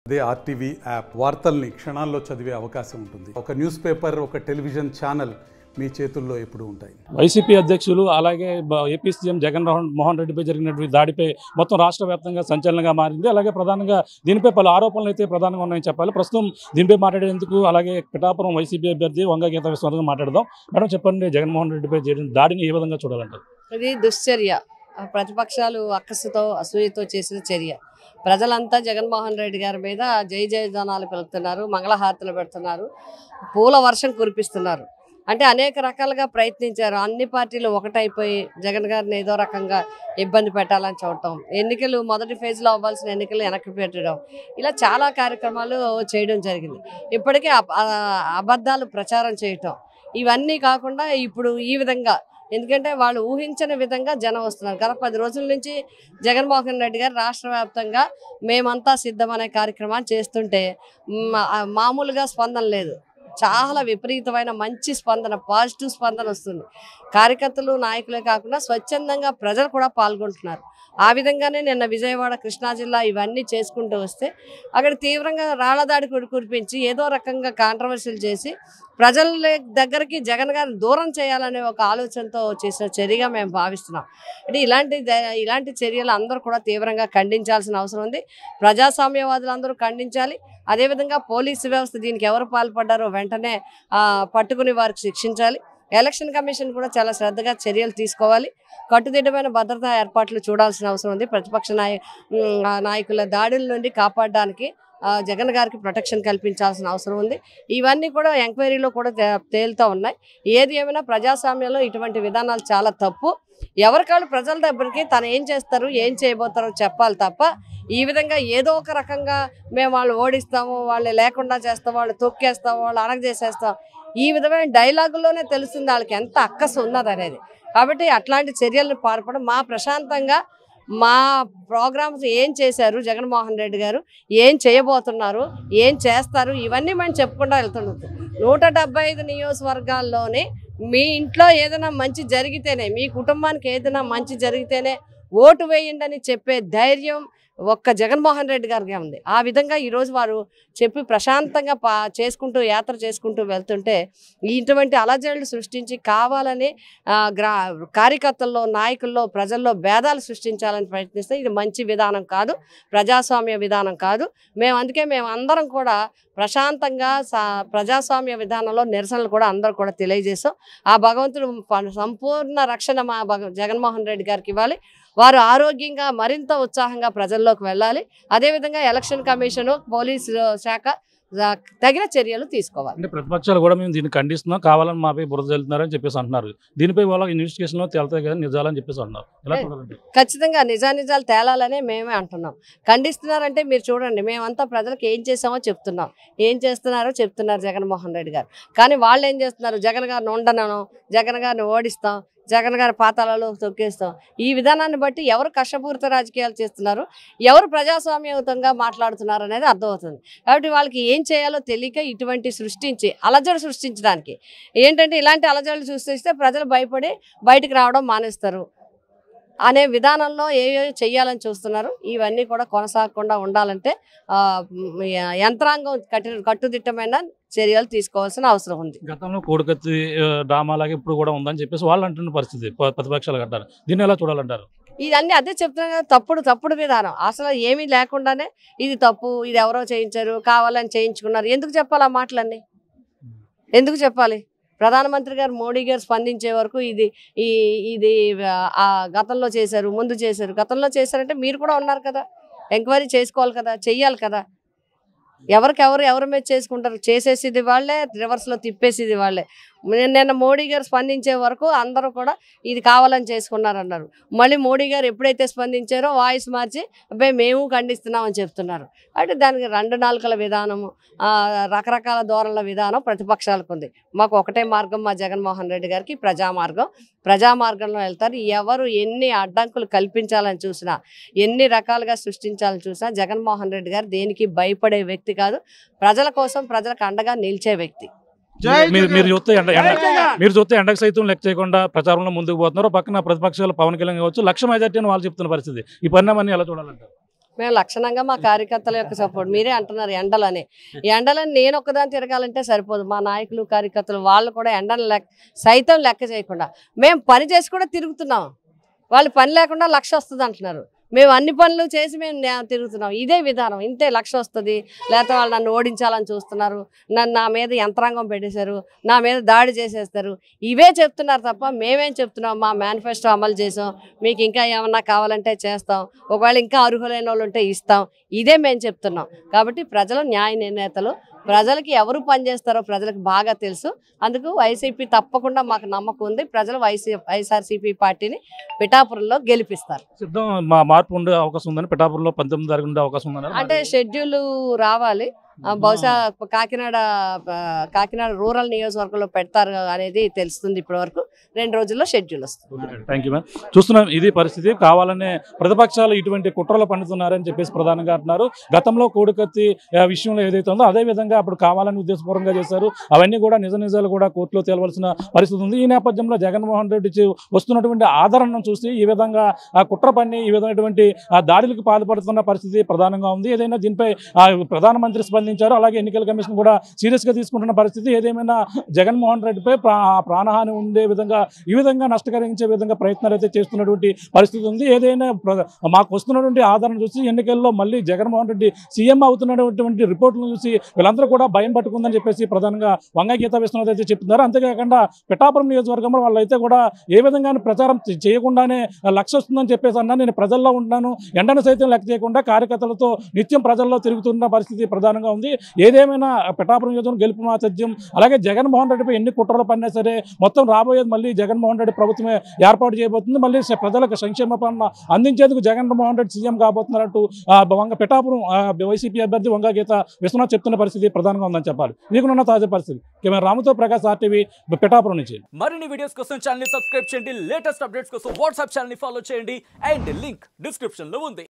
అదే RTV app వార్తల్ని క్షణాల్లో చదివే అవకాశం ఉంటుంది ఒక న్యూస్ పేపర్ ఒక టెలివిజన్ ఛానల్ మీ చేతుల్లో ఎప్పుడూ ఉంటాయి వైసీపీ అధ్యక్షులు అలాగే బ- ఏపీ సీఎం జగన్ మోహన్ మోహన్ రెడ్డిపై జరిగినటువంటి దాడిపై మొత్తం రాష్ట్ర వ్యాప్తంగా సంచలనంగా మారింది అలాగే ప్రధానంగా దీనిపై పలు ఆరోపణలు అయితే ప్రధానంగా ఉన్నాయని చెప్పాలి ప్రస్తుతం దీనిపై మాట్లాడేందుకు అలాగే పిఠాపురం వైసీపీ అభ్యర్థి వంగ గీత విశ్వనాథ్ మాట్లాడదాం మేడం చెప్పండి జగన్మోహన్ రెడ్డిపై జరిగిన దాడిని ఏ విధంగా చూడాలంటారు ఇది దుశ్చర్య ఆ ప్రతిపక్షాలు అక్కసుతో అసూయతో చేసిన చర్య ప్రజలంతా జగన్మోహన్ రెడ్డి గారి మీద జై జయజనాలు పిలుపుతున్నారు మంగళహారతులు పెడుతున్నారు పూల వర్షం కురిపిస్తున్నారు అంటే అనేక రకాలుగా ప్రయత్నించారు అన్ని పార్టీలు ఒకటైపోయి జగన్ గారిని ఏదో రకంగా ఇబ్బంది పెట్టాలని చూడటం ఎన్నికలు మొదటి ఫేజ్లో అవ్వాల్సిన ఎన్నికలు వెనక్కి పెట్టడం ఇలా చాలా కార్యక్రమాలు చేయడం జరిగింది ఇప్పటికే అబ- ఆ అబద్ధాలు ప్రచారం చేయటం ఇవన్నీ కాకుండా ఇప్పుడు ఈ విధంగా ఎందుకంటే వాళ్ళు ఊహించని విధంగా జనం వస్తున్నారు గత పది రోజుల నుంచి జగన్మోహన్ రెడ్డి గారు రాష్ట్ర వ్యాప్తంగా మేమంతా సిద్ధం అనే కార్యక్రమాన్ని చేస్తుంటే మా- ఆ మామూలుగా స్పందన లేదు చాలా విపరీతమైన మంచి స్పందన పాజిటివ్ స్పందన వస్తుంది కార్యకర్తలు నాయకులే కాకుండా స్వచ్ఛందంగా ప్రజలు కూడా పాల్గొంటున్నారు ఆ విధంగానే నిన్న విజయవాడ కృష్ణా జిల్లా ఇవన్నీ చేసుకుంటూ వస్తే అక్కడ తీవ్రంగా రాళ్లదాడి కురి కురిపించి ఏదో రకంగా కాంట్రవర్సీలు చేసి ప్రజల దగ్గరికి జగన్ గారిని దూరం చేయాలనే ఒక ఆలోచనతో చేసిన చర్యగా మేము భావిస్తున్నాం అంటే ఇలాంటి ద- ఇలాంటి చర్యలు అందరూ కూడా తీవ్రంగా ఖండించాల్సిన అవసరం ఉంది ప్రజాస్వామ్యవాదులందరూ ఖండించాలి అదేవిధంగా పోలీసు వ్యవస్థ దీనికి ఎవరు పాల్పడ్డారో వెంటనే ఆ, పట్టుకుని వారికి శిక్షించాలి ఎలక్షన్ కమిషన్ కూడా చాలా శ్రద్ధగా చర్యలు తీసుకోవాలి కట్టుదిట్టమైన భద్రతా ఏర్పాట్లు చూడాల్సిన అవసరం ఉంది ప్రతిపక్ష నాయ ఉమ్, ఆ నాయకుల దాడుల నుండి కాపాడడానికి ఆ, జగన్ గారికి ప్రొటెక్షన్ కల్పించాల్సిన అవసరం ఉంది ఇవన్నీ కూడా ఎంక్వైరీలో కూడా తే- తేలుతూ ఉన్నాయి ఏది ఏమైనా ప్రజాస్వామ్యంలో ఇటువంటి విధానాలు చాలా తప్పు ఎవరికాళ్ళు ప్రజల దగ్గరికి తను ఏం చేస్తారు ఏం చేయబోతారో చెప్పాలి తప్ప ఈ విధంగా ఏదో ఒక రకంగా మేము వాళ్ళు ఓడిస్తాము వాళ్ళు లేకుండా చేస్తాం వాళ్ళు తొక్కేస్తాం వాళ్ళు అణగజేసేస్తాం ఈ విధమైన డైలాగుల్లోనే తెలుస్తుంది వాళ్ళకి ఎంత అక్కసు ఉన్నది అనేది కాబట్టి అట్లాంటి చర్యలను పాల్పడం మా ప్రశాంతంగా మా ప్రోగ్రామ్స్ ఏం చేశారు జగన్మోహన్ రెడ్డి గారు ఏం చేయబోతున్నారు ఏం చేస్తారు ఇవన్నీ మనం చెప్పుకుంటూ వెళ్తున్నాం నూట డెబ్బై ఐదు నియోజకవర్గాల్లోనే మీ ఇంట్లో ఏదైనా మంచి జరిగితేనే మీ కుటుంబానికి ఏదైనా మంచి జరిగితేనే ఓటు వేయండి అని చెప్పే ధైర్యం ఒక్క జగన్మోహన్ రెడ్డి గారికి ఉంది ఆ విధంగా ఈరోజు వారు చెప్పి ప్రశాంతంగా పా చేసుకుంటూ యాత్ర చేసుకుంటూ వెళ్తుంటే ఇటువంటి అలజడులు సృష్టించి కావాలని ఆ, గ్రా కార్యకర్తల్లో నాయకుల్లో ప్రజల్లో భేదాలు సృష్టించాలని ప్రయత్నిస్తే ఇది మంచి విధానం కాదు ప్రజాస్వామ్య విధానం కాదు మేము అందుకే మేము అందరం కూడా ప్రశాంతంగా సా- ప్రజాస్వామ్య విధానంలో నిరసనలు కూడా అందరూ కూడా తెలియజేసాం ఆ భగవంతుడు ప- సంపూర్ణ రక్షణ మా భగ జగన్మోహన్ రెడ్డి గారికి ఇవ్వాలి వారు ఆరోగ్యంగా మరింత ఉత్సాహంగా ప్రజల్లోకి వెళ్ళాలి అదేవిధంగా ఎలక్షన్ కమిషను పోలీసు శాఖ ఆ, తగిన చర్యలు తీసుకోవాలి అంటే ప్రతిపక్షాలు కూడా మేము దీన్ని ఖండిస్తున్నాం కావాలని మాపై బురద జల్లుతున్నారని చెప్పేసి అంటున్నారు దీనిపై వాళ్ళ ఇన్వెస్టిగేషన్లో తేలుతాయి కదా నిజాలని చెప్పేసి అంటున్నారు ఎలా ఏ- చూడాలంటే ఖచ్చితంగా నిజానిజాలు తేలాలనే మేమే అంటున్నాం ఖండిస్తున్నారంటే మీరు చూడండి మేమంతా ప్రజలకు ఏం చేసామో చెప్తున్నాం ఏం చేస్తున్నారో చెప్తున్నారు జగన్మోహన్ రెడ్డి గారు కానీ వాళ్ళు ఏం చేస్తున్నారు జగన్ గారిని ఉండనను జగన్ గారిని ఓడిస్తాం జగన్ గారి పాతాలలో తొక్కేస్తాం ఈ విధానాన్ని బట్టి ఎవరు కష్టపూరిత రాజకీయాలు చేస్తున్నారు ఎవరు ప్రజాస్వామ్యయుతంగా మాట్లాడుతున్నారు అనేది అర్థమవుతుంది కాబట్టి వాళ్ళకి ఏం చేయాలో తెలియక ఇటువంటి సృష్టించి అలజడి సృష్టించడానికి ఏంటంటే ఇలాంటి అలజడులు సృష్టిస్తే ప్రజలు భయపడి బయటికి రావడం మానేస్తారు అనే విధానంలో ఏవో చెయ్యాలని చూస్తున్నారు ఇవన్నీ కూడా కొనసాగకుండా ఉండాలంటే ఆ, మ్, యంత్రాంగం కట్టి కట్టుదిట్టమైన చర్యలు తీసుకోవాల్సిన అవసరం ఉంది గతంలో కోడికత్తి ఆ, డ్రామా లాగా ఇప్పుడు కూడా ఉందని చెప్పేసి వాళ్ళు అంటున్న పరిస్థితి ప- ప్రతిపక్షాలు అంటారు దీన్ని ఎలా చూడాలంటారు ఇదన్నీ అదే చెప్తున్నా కదా తప్పుడు తప్పుడు విధానం అసలు ఏమీ లేకుండానే ఇది తప్పు ఇది ఎవరో చేయించారు కావాలని చేయించుకున్నారు ఎందుకు చెప్పాలి ఆ మాటలన్నీ ఎందుకు చెప్పాలి ప్రధానమంత్రి గారు మోడీ గారు స్పందించే వరకు ఇది ఈ ఇది ఆ గతంలో చేశారు ముందు చేశారు గతంలో చేశారంటే మీరు కూడా ఉన్నారు కదా ఎంక్వైరీ చేసుకోవాలి కదా చెయ్యాలి కదా ఎవరికెవరు ఎవరి మీద చేసుకుంటారు చేసేసేది వాళ్ళే రివర్స్లో తిప్పేసేది వాళ్ళే నిన్న నిన్న మోడీ గారు స్పందించే వరకు అందరూ కూడా ఇది కావాలని చేసుకున్నారన్నారు మళ్ళీ మోడీ గారు ఎప్పుడైతే స్పందించారో వాయిస్ మార్చి అబ్బాయి మేము ఖండిస్తున్నామని చెప్తున్నారు అంటే దానికి రెండు నాలుకల విధానము ఆ, రకరకాల ధోరణుల విధానం ప్రతిపక్షాలకు ఉంది మాకు ఒకటే మార్గం మా జగన్మోహన్ రెడ్డి గారికి ప్రజా మార్గం ప్రజా మార్గంలో వెళ్తారు ఎవరు ఎన్ని అడ్డంకులు కల్పించాలని చూసినా ఎన్ని రకాలుగా సృష్టించాలని చూసినా జగన్మోహన్ రెడ్డి గారు దేనికి భయపడే వ్యక్తి కాదు ప్రజల కోసం ప్రజలకు అండగా నిలిచే వ్యక్తి మీరు మీరు చూస్తే ఎండ ఎండ మీరు చూస్తే ఎండకు సైతం లెక్క చేయకుండా ప్రచారంలో ముందుకు పోతున్నారు పక్కన ప్రతిపక్షాలు పవన్ కళ్యాణ్ కావచ్చు లక్ష మెజార్టీ అని వాళ్ళు చెప్తున్న పరిస్థితి ఈ పరిణామాన్ని ఎలా చూడాలంటారు మేము లక్షణంగా మా కార్యకర్తల యొక్క సపోర్ట్ మీరే అంటున్నారు ఎండలని ఎండలని నేను ఒక్కదాన్ని తిరగాలంటే సరిపోదు మా నాయకులు కార్యకర్తలు వాళ్ళు కూడా ఎండను లెక్క సైతం లెక్క చేయకుండా మేము పని చేసి కూడా తిరుగుతున్నాం వాళ్ళు పని లేకుండా లక్ష వస్తుంది అంటున్నారు మేము అన్ని పనులు చేసి మేము నే- తిరుగుతున్నాం ఇదే విధానం ఇంతే లక్ష వస్తుంది లేకపోతే వాళ్ళు నన్ను ఓడించాలని చూస్తున్నారు నన్ను నా మీద యంత్రాంగం పెట్టేశారు నా మీద దాడి చేసేస్తారు ఇవే చెప్తున్నారు తప్ప మేమేం చెప్తున్నాం మా మేనిఫెస్టో అమలు చేసాం మీకు ఇంకా ఏమన్నా కావాలంటే చేస్తాం ఒకవేళ ఇంకా అర్హులైన వాళ్ళు ఉంటే ఇస్తాం ఇదే మేము చెప్తున్నాం కాబట్టి ప్రజలు న్యాయ నిర్ణేతలు ప్రజలకి ఎవరు పనిచేస్తారో ప్రజలకు బాగా తెలుసు అందుకు వైసీపీ తప్పకుండా మాకు నమ్మకం ఉంది ప్రజలు వైసీ వైఎస్ఆర్సీపీ పార్టీని పిఠాపురంలో గెలిపిస్తారు సిద్ధం మా మార్పు ఉండే అవకాశం ఉందని పిఠాపురంలో పంతొమ్మిది తారీఖు ఉండే అవకాశం ఉందని అంటే షెడ్యూల్ రావాలి ఆ, బహుశా కాకినాడ ఆ, కాకినాడ రూరల్ నియోజకవర్గంలో పెడతారు అనేది తెలుస్తుంది ఇప్పటి వరకు రెండు రోజుల్లో షెడ్యూల్ వస్తుంది థ్యాంక్ యూ మ్యామ్ చూస్తున్నాం ఇది పరిస్థితి కావాలనే ప్రతిపక్షాలు ఇటువంటి కుట్రలు పండుతున్నారని చెప్పేసి ప్రధానంగా అంటున్నారు గతంలో కోడికత్తి ఆ, విషయంలో ఏదైతే ఉందో అదే విధంగా అప్పుడు కావాలని ఉద్దేశపూర్వకంగా చేశారు అవన్నీ కూడా నిజ నిజాలు కూడా కోర్టులో తేలవలసిన పరిస్థితి ఉంది ఈ నేపథ్యంలో జగన్మోహన్ రెడ్డి చే- వస్తున్నటువంటి ఆదరణను చూసి ఈ విధంగా ఆ కుట్ర పన్ని ఈ విధమైనటువంటి ఆ దాడులకు పాల్పడుతున్న పరిస్థితి ప్రధానంగా ఉంది ఏదైనా దీనిపై ఆ, ప్రధానమంత్రి స్పందించారు అలాగే ఎన్నికల కమిషన్ కూడా సీరియస్గా తీసుకుంటున్న పరిస్థితి ఏదేమైనా జగన్మోహన్ రెడ్డిపై ప్రా ప్రాణహాని ఉండే విధంగా ఈ విధంగా నష్టకరించే విధంగా ప్రయత్నాలు అయితే చేస్తున్నటువంటి పరిస్థితి ఉంది ఏదైనా ప్ర- మాకు వస్తున్నటువంటి ఆదరణ చూసి ఎన్నికల్లో మళ్ళీ జగన్మోహన్ రెడ్డి సీఎం అవుతున్నటువంటి రిపోర్టులను చూసి వీళ్ళందరూ కూడా భయం పట్టుకుందని చెప్పేసి ప్రధానంగా వంగ గీత విశ్వనాథ్ అయితే చెప్తున్నారు అంతేకాకుండా పిఠాపురం నియోజకవర్గంలో వాళ్ళైతే కూడా ఏ విధంగా ప్రచారం చే- చేయకుండానే లక్ష్య వస్తుందని చెప్పేసి అన్నా నేను ప్రజల్లో ఉంటున్నాను ఎండను సైతం లెక్క చేయకుండా కార్యకర్తలతో నిత్యం ప్రజల్లో తిరుగుతున్న పరిస్థితి ప్రధానంగా ఉంది ఏదేమైనా పిఠాపురం నియోజకవర్గం గెలుపు మా సత్యం అలాగే జగన్మోహన్ రెడ్డిపై ఎన్ని కుట్రలు పడినా సరే మొత్తం రాబోయేది మళ్ళీ జగన్మోహన్ రెడ్డి ప్రభుత్వమే ఏర్పాటు చేయబోతుంది మళ్ళీ స- ప్రజలకు సంక్షేమ పాలన అందించేందుకు జగన్మోహన్ రెడ్డి సీఎం కాబోతున్నట్టు ఆ, వంగ పిఠాపురం ఆ, వైసీపీ అభ్యర్థి వంగ గీత విశ్వనాథ్ చెప్తున్న పరిస్థితి ప్రధానంగా ఉందని చెప్పాలి నీకున్న తాజా పరిస్థితి కెమెరా రాముతో ప్రకాశ్ ఆర్టీవీ పిఠాపురం నుంచి మరిన్ని వీడియోస్ కోసం ఛానల్ ని సబ్స్క్రైబ్ చేయండి లేటెస్ట్ అప్డేట్స్ కోసం వాట్సాప్ ఛానల్ ని ఫాలో చేయండి అండ్ లింక్ డిస్క్రిప్షన్ లో ఉంది